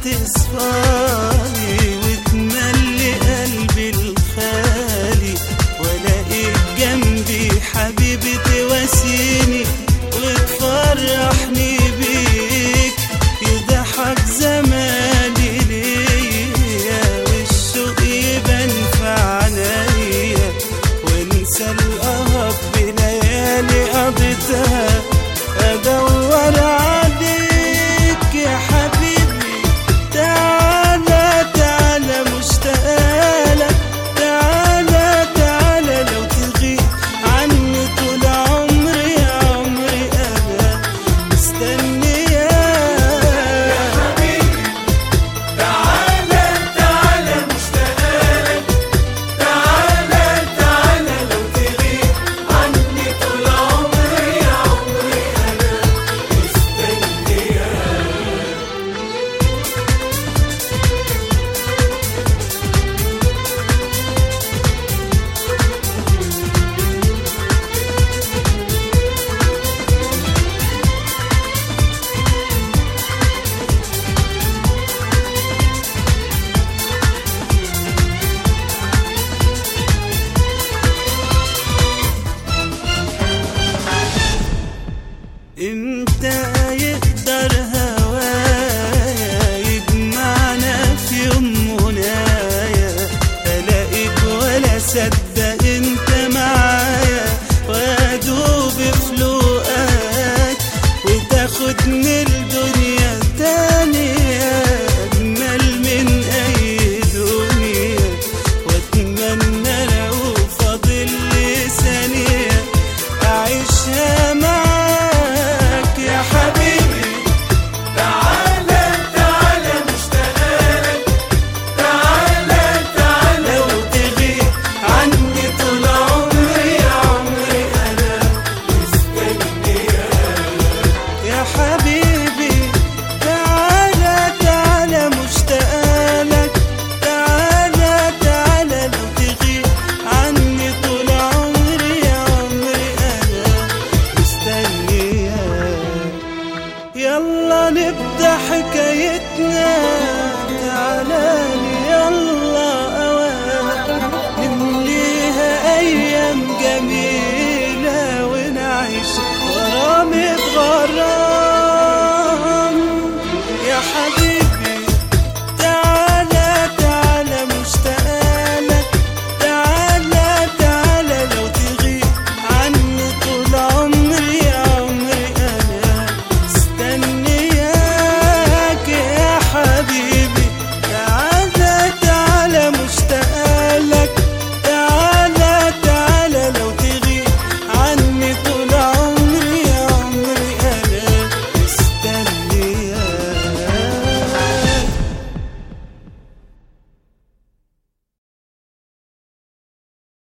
تصفالي وتملي قلبي الخالي والاقيك جنبي حبيبي تواسيني وتفرحني بيك يضحك زماني ليا والشوق يبان في عينيا وانسى القهر بليالي قضيتها ادور عليك يا حبيبي تعالى تعالى مشتاقلك تعالى تعالى لو تغيب عني طول عمري عمري انا مستنياك تعالى تعالى مشتاقلك تعالى تعالى لو تغيب عني طول عمري عمري أنا مستنياك امتى يقدر هوايا يجمعنا في يوم منايا الاقيك ولا صدق انت معايا وادوب في لقاك وتاخدني الدنيا تانية اجمل من اي دنيا واتمنى لو فاضل لي ثانية اعيشها معاك يا حبيبي تعالى تعالى مشتاقلك تعالى تعالى لو تغيب عني طول عمري عمري أنا مستنياك يا حبيبي تعالى تعالى مشتاقلك تعالى تعالى لو تغيب عني طول عمري عمري انا مستنياك يلا نبدا حكايتنا تعالى لي يلا اوان نمليها ايام جميله ونعيش غرام اتغرام